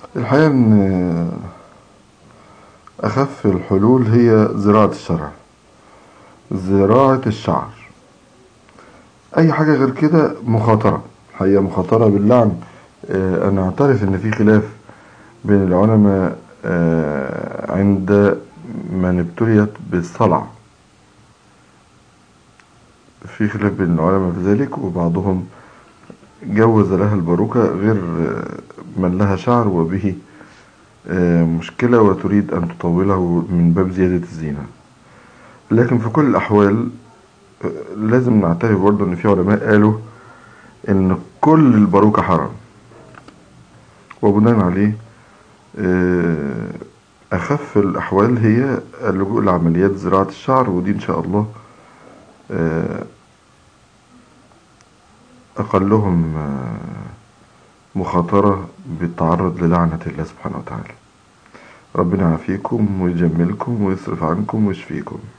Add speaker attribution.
Speaker 1: الحقيقة إن أخف الحلول هي زراعة الشرع زراعة الشعر أي حاجة غير كده مخاطرة حقيقة مخاطرة باللعن آه، أنا أعترف إن في خلاف بين العلماء آه، عند من ابتليت بالصلع في خلاف بين العلماء في ذلك وبعضهم جوز لها الباروكة غير من لها شعر وبه مشكلة وتريد أن تطوله من باب زيادة الزينة لكن في كل الأحوال لازم نعترف برضه إن في علماء قالوا إن كل الباروكة حرام وبناء عليه أخف الأحوال هي اللجوء لعمليات زراعة الشعر ودي إن شاء الله أقلهم مخاطرة بالتعرض للعنة الله سبحانه وتعالى ربنا يعافيكم ويجملكم ويصرف عنكم ويشفيكم